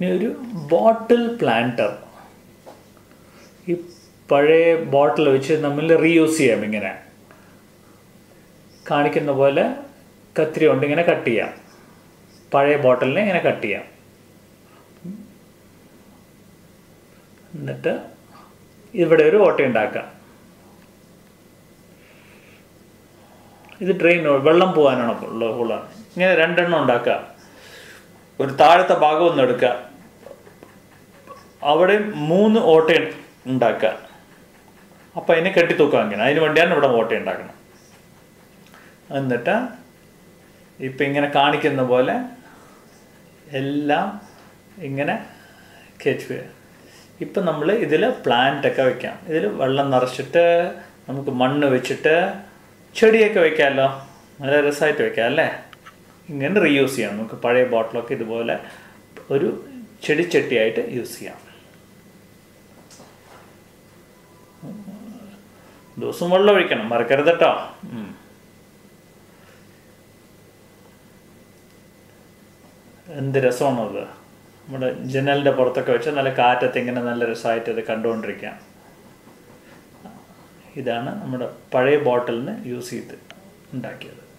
ഇനി ഒരു ബോട്ടിൽ പ്ലാന്റർ ഈ പഴയ ബോട്ടിൽ വെച്ച് നമ്മൾ റീയൂസ് ചെയ്യാം ഇങ്ങനെ കാണിക്കുന്ന പോലെ കത്തിരി കൊണ്ട് ഇങ്ങനെ കട്ട് ചെയ്യാം പഴയ ബോട്ടിലിനെ ഇങ്ങനെ കട്ട് ചെയ്യാം എന്നിട്ട് ഇവിടെ ഒരു ഓട്ട ഉണ്ടാക്കാം ഇത് ഡ്രെയിൻ വെള്ളം പോകാനാണ് ഉള്ള ഹോളാണ് ഇങ്ങനെ രണ്ടെണ്ണം ഉണ്ടാക്കുക ഒരു താഴത്തെ ഭാഗം ഒന്ന് എടുക്കുക അവിടെ മൂന്ന് ഓട്ട ഉണ്ടാക്കുക അപ്പം അതിനെ കെട്ടിത്തൂക്കാം അങ്ങനെ അതിന് വേണ്ടിയാണ് ഇവിടെ ഓട്ട ഉണ്ടാക്കണം എന്നിട്ട് ഇപ്പം ഇങ്ങനെ കാണിക്കുന്ന പോലെ എല്ലാം ഇങ്ങനെ കയറ്റി ഇപ്പം നമ്മൾ ഇതിൽ പ്ലാന്റ് ഒക്കെ വെക്കാം ഇതിൽ വെള്ളം നിറച്ചിട്ട് നമുക്ക് മണ്ണ് വെച്ചിട്ട് ചെടിയൊക്കെ വെക്കാമല്ലോ നല്ല രസമായിട്ട് വെക്കാം അല്ലേ ഇങ്ങനെ റീയൂസ് ചെയ്യാം നമുക്ക് പഴയ ബോട്ടിലൊക്കെ ഇതുപോലെ ഒരു ചെടിച്ചട്ടിയായിട്ട് യൂസ് ചെയ്യാം ദിവസം വെള്ളം ഒഴിക്കണം മറക്കരുത് കേട്ടോ ഉം. എന്ത് രസമാണോ അത് നമ്മുടെ ജനലിൻ്റെ പുറത്തൊക്കെ വെച്ച് നല്ല കാറ്റത്ത് ഇങ്ങനെ നല്ല രസമായിട്ട് അത് കണ്ടുകൊണ്ടിരിക്കാം ഇതാണ് നമ്മുടെ പഴയ ബോട്ടിലിന് യൂസ് ചെയ്ത് ഉണ്ടാക്കിയത്